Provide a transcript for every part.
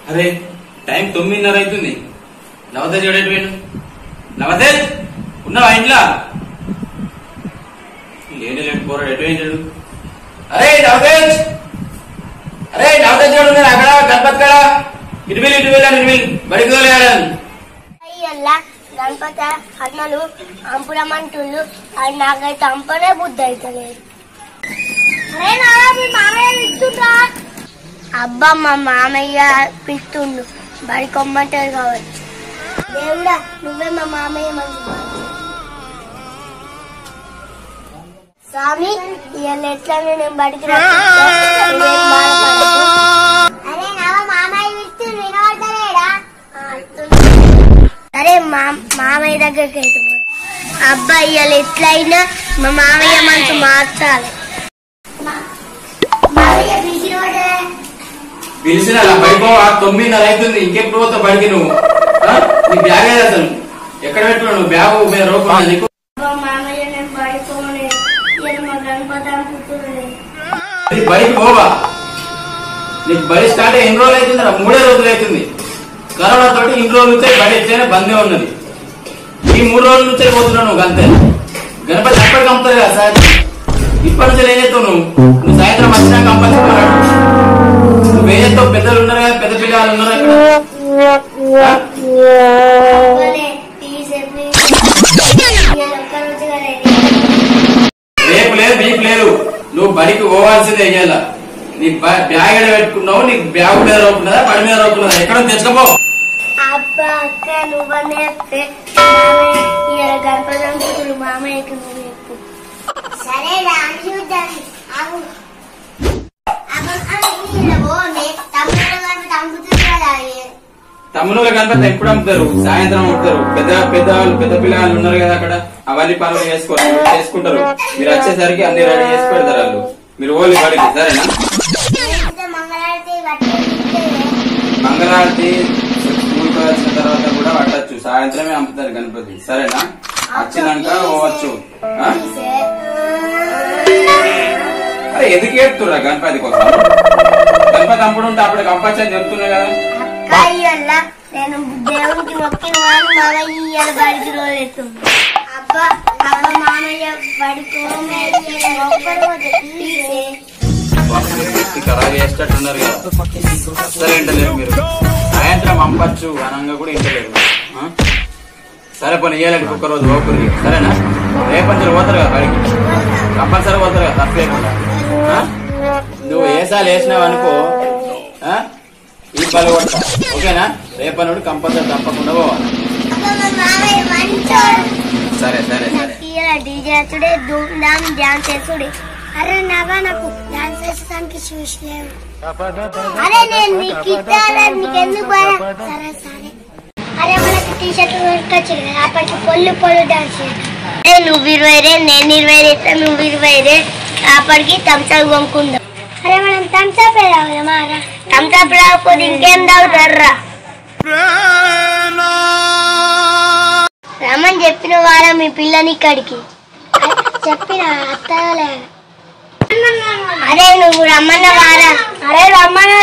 అరే టైం తొమ్మిదిన్నర అవుతుంది నవతేజ్ ఎడేటి వేణు నవతేజ్ ఉన్నావా ఇంట్లో లేని లేని పోరాడు ఎటు వేయించాడు అరే నవతేజ్ అరే నవతేజ్ ఎవడు ఉన్నాడు అక్కడ గణపతి కాడ ఇటు వెళ్ళి ఇటు వెళ్ళాను ఇటు వెళ్ళి బడికి తోలేయాలని అయ్యల్లా గణపతి అన్నలు అంపుడమంటుళ్ళు అది నాకైతే అంపనే బుద్ధి అవుతలేదు అబ్బా మా మామయ్య పిస్తుండు బడి కొమ్మంటారు కావచ్చు దేవుడా నువ్వే మా మామయ్య మంచి స్వామి ఇవాళ ఎట్లా నేను బడికి రప్పిస్తా. నువ్వేం బాధపడకు. అరే నవ మామయ్య పిలుస్తుండు వినబడతలేడా అరే మా మామయ్య దగ్గరికి వెళ్ళిపో అబ్బాయి ఇవాళ ఎట్లయినా మా మామయ్య మనసు మార్చాలి మామయ్య పిలిచినవాడే పిలిచిన అలా బయట తొమ్మిదిన్నర అవుతుంది ఇంకెప్పుడు పోతావు బడికి నువ్వు ఆ? నీ బ్యాగ్ ఏది అసలు ఎక్కడ పెట్టుకున్నావు నువ్వు బ్యాగ్ మీద రూపా నీకు అబ్బా, మామయ్య నేను పడుకోలే ఇవాళ మా గణపతి అనుకుంటున్నాడు అది బడికి పోవా నీకు బడి స్టార్ట్ అయ్యి ఎన్ని రోజులు అవుతుంది రా? మూడే రోజులు అవుతుంది కరోనా తోటి ఇన్ని రోజుల నుంచే బడి ఎట్లయినా బందే ఉన్నది ఈ మూడు రోజుల నుంచే పోతున్నావు నువ్వు అంతే గణపతి ఎప్పటికి అమ్ముతుంది కదా సార్ ఇప్పటి నుంచి ఏం చేస్తావు నువ్వు నువ్వు సాయంత్రం వచ్చినాక కంపల్సరీ నువ్వు ఏం చేస్తావు పెద్దలు ఉన్నారు కదా పెద్ద పిల్లలు ఉన్నారు అక్కడ ఆ? అబ్బలే, ప్లీజ్, ప్లీజ్. ఇవాళ ఒక్కరోజు కదా ఇది. రేపు లేదు నీకు లేదు నువ్వు బడికి పోవాల్సిందే ఇయ్యాల నీ బ- బ్యాగ్ ఎడ పెట్టుకున్నావు నీకు బ్యాగ్ మీద రోకున్నదా బడి మీద రోకున్నదా ఎక్కడ తెచ్చుకోపో అబ్బా అక్క నువ్వనే చెప్తే మామయ్య ఇవాళ గణపతి అనుకుంటున్నాడు మామయ్యకి నువ్వు చెప్పు సరే రాని చూద్దాం ఆగు తమ్ముళ్ళ కనపడితే ఎప్పుడు అమ్ముతారు సాయంత్రం అమ్ముతారు పెద్ద పెద్ద వాళ్ళు పెద్ద పిల్లలు ఉన్నారు కదా అక్కడ అవన్నీ పనులు చేసుకోవాలి చేసుకుంటారు మీరు వచ్చేసరికి అన్ని రెడీ చేసి పెడతారు వాళ్ళు మీరు ఓన్లీ బడికి సరేనా మంగళారతి మంగళారతి స్కూల్కి వచ్చిన తర్వాత కూడా పట్టచ్చు సాయంత్రమే అమ్ముతారు గణపతి సరేనా వచ్చినాక పోవచ్చు ఆ? అరే ఎందుకు చెప్తురా గణపతి కోసం గణపతి అప్పుడు ఉంటే అప్పుడు కంపల్సరీ చెప్తున్నా కదా అయ్యల్లా నేను దేవునికి మొక్కిన వాళ్ళు మామయ్య ఇయ్యాల బడికి రోజెత్తుంది అబ్బా అబ్బా మామయ్య బడికి ఖరాబ్ చేసేటట్టున్నారు కదా అస్సలు ఇంటలేరు మీరు సాయంత్రం పంపచ్చు అనంగా కూడా ఇంటలేరు ఆ? సరే పని ఇయ్యాలంటే ఒక్క రోజు పోకురి సరేనా రేపంచలు పోతారు కదా బడికి కంపల్సరీ పోతారు కదా తప్పేకుండా ఆ? నువ్వు ఏసాలు వేసినావు అనుకో ఆ? ఈ పని కొడతా ఓకేనా రేపనుడు కంపల్సరీ తప్పకుండా పోవాలి మామయ్య మంచోడు సరే సరే సరే ఇలా డీజే వచ్చుడే ధూమ్ ధామ్ డాన్స్ చేసుడే అరే నవ్వా నాకు డాన్స్ చేసేదానికి చూసలేవు అరే నేను నీకు ఇస్తాను నీకెందుకు భయం సరే సరే అరే మనకి టీ షర్ట్ కొనుక్కొచ్చు కదా అప్పటికి పొల్లు పొల్లు డాన్స్ అరే నువ్వు ఇరవై రే నేను ఇరవై రే నువ్వు ఇరవై రే అప్పటికి థమ్స్అప్ కొనుక్కుందాం అరే మనం థమ్స్అప్ తాగుదామా థమ్స్అప్ రాకపోతే ఇంకేం తాగుతారా రమ్మని చెప్పిన వారా మీ పిల్లని ఇక్కడికి చెప్పిన అత్తలే అరే నువ్వు రమ్మన్న వారా అరే రమ్మన్న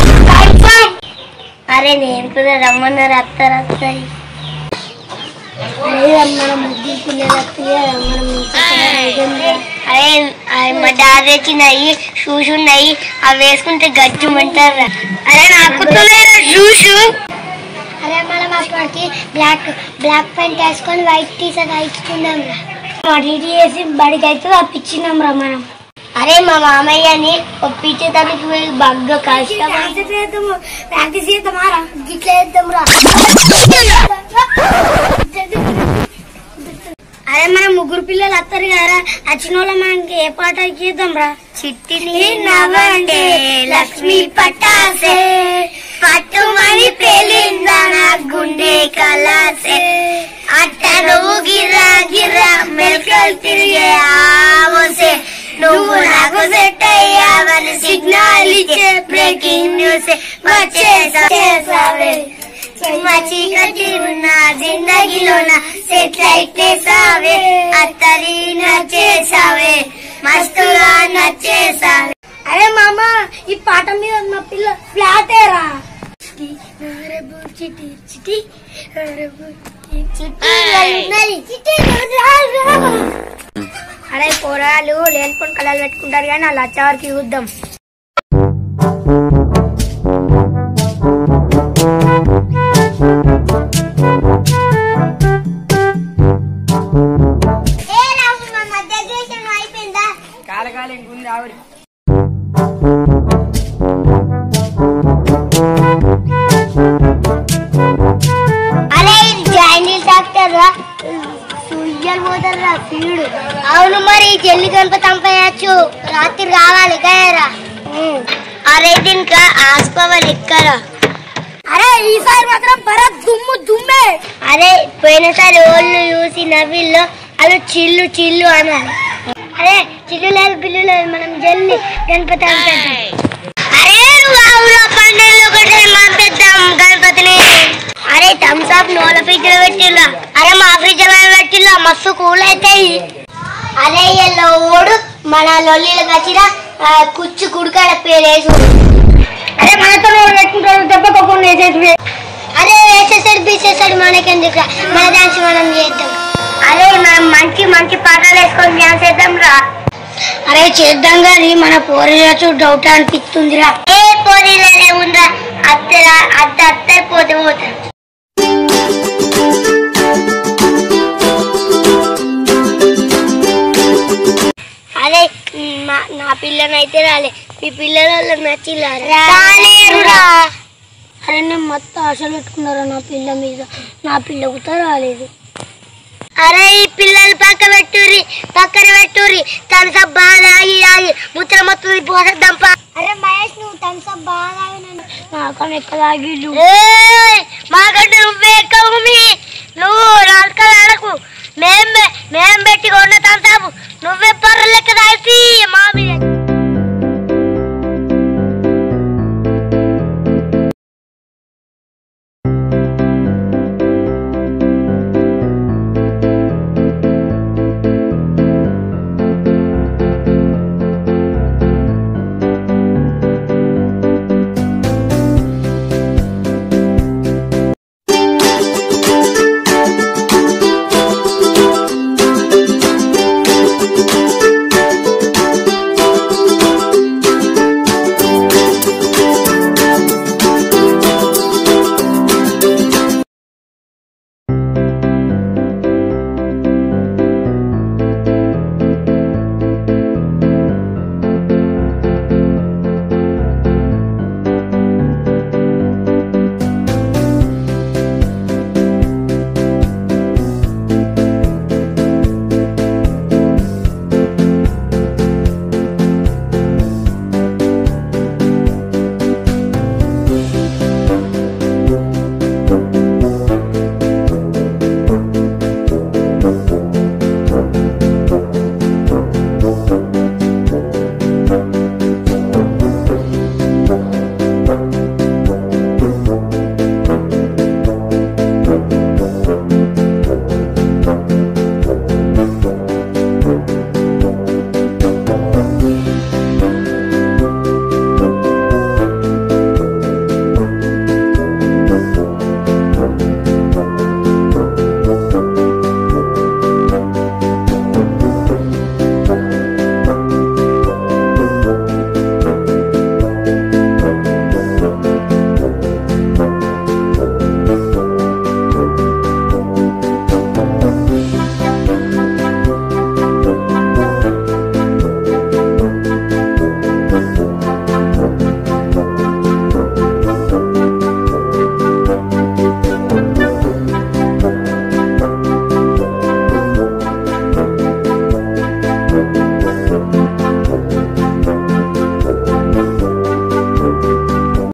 అరే నేను కూడా రమ్మన్నారు అత్తరు వస్తాయి అరే రమ్మన్న ముగ్గురు పిల్లలు వస్తాయి రమ్మన్న అరే అవి మా డాడీ తెచ్చినాయి షూస్ ఉన్నాయి అవి వేసుకుంటే గజ్జుమంటారా అరే నాకు షూస్ అరే మనం అప్పటికి బ్లాక్ బ్లాక్ ప్యాంట్ వేసుకొని వైట్ టీ షర్ట్ వేసుకుందాం రా రెడీ చేసి బడికి అయితే పంపించినాం రా మనం అరే మా మామయ్యని ఒప్పించేదానికి వీళ్ళు బాగా కష్టం ప్రాక్టీస్ చేద్దామా రా గిట్లా చేద్దాం రా అరే మన ముగ్గురు పిల్లలు వస్తారు కదా వచ్చిన వాళ్ళ మనకి ఏ పాట చేద్దాం రా చిట్టిని నవ్వంటే లక్ష్మి పట్టాసే పట్టుమని పేలిందా నా గుండె కలాసే అట్ట నువ్వు గిర్రా గిర్రా మెల్కలు తిరిగే ఆవసే నువ్వు నాకు సెట్ అయ్యావని సిగ్నల్ ఇచ్చే బ్రేకింగ్ న్యూస్ వచ్చేసావే చిమ్మ చీకటి ఉన్న జిందగీలోన సెటిలైట్ చేసావే అత్తరి నచ్చేసావే మస్తుగా నచ్చేసావే అరే మామ ఈ పాట మీద మా పిల్ల ఫ్లాటేరా చిట్టి చిట్టి చిట్టి ఉన్నది చిట్టి రా, రా. అరే పోరాలు లేనిపోని కళలు పెట్టుకుంటారు కానీ వాళ్ళు వచ్చేవారికి చూద్దాం అయిపోయిందా కాలకాలం ఇంకుంది ఆవిడ అరే ఇది జాయింట్ డాక్టర్ రా సుయ్యలు పోతారు రా ఫీడు అవును మరి జల్లి కనుక చంపేయచ్చు రాత్రి రావాలి కదరా అరే దీనికి ఆసుకోవాలి ఎక్కరా అరే ఈసారి మాత్రం భరత్ దుమ్ము దుమ్మే అరే పోయినసారి ఓళ్ళు చూసి నవ్విల్లో అలా చిల్లు చిల్లు అనాలి అరే చిల్లు లేదు పిల్లు లేదు మనం జల్లి గణపతి పంపేద్దాం అరే నువ్వు ఆవులో పండుగలో ఒకటి పంపిద్దాం గణపతిని అరే థమ్స్ అప్ నోల ఫ్రిడ్జ్ లో పెట్టిల్లా అరే మా ఫ్రిడ్జ్ లో పెట్టిల్లా మస్తు కూల్ అవుతాయి అరే ఎల్లో ఓడు మన లొల్లిలకు వచ్చిన ఆ, కుచ్చు కుడుకాడ పేరేసు అరే మనతో పెట్టుకుంటాడు దెబ్బకోకుండా వేసేసి అరే వేసేసాడు బీసేసాడు మనకెందుకు మన డాన్స్ మనం చేద్దాం అరే మనం మంచి మంచి పాటలు వేసుకొని డాన్స్ చేద్దాం రా అరే చేద్దాం కానీ మన పోరీలచు డౌట్ అనిపిస్తుందిరా ఏ పోరీలే ఉందా అత్తరా అత్త అత్తరు పోతే పోతారు అదే మా- నా పిల్లనైతే రాలే మీ పిల్లల వాళ్ళకి నచ్చిల్లా రాలేరురా అరే నేను మొత్తం ఆశలు పెట్టుకున్నారా నా పిల్ల మీద నా పిల్ల కూడా రాలేదు అరే ఈ పిల్లలు పక్క పెట్టుర్రి పక్కన పెట్టుర్రి థమ్సప్ బాగా ఆగి ఆగి ముత్రం మొత్తం పోసేద్దాంప అరే మహేష్ నువ్వు థమ్సప్ బాగా నాకన్నా ఎక్కువ ఆగిళ్ళు మాకంటే నువ్వే ఎక్కువ భూమి. నువ్వు నాలుకలు ఆడకు మేం మేం పెట్టి కొన్న థమ్సప్ నువ్వే పర్ర లెక్క తాగి మా మీద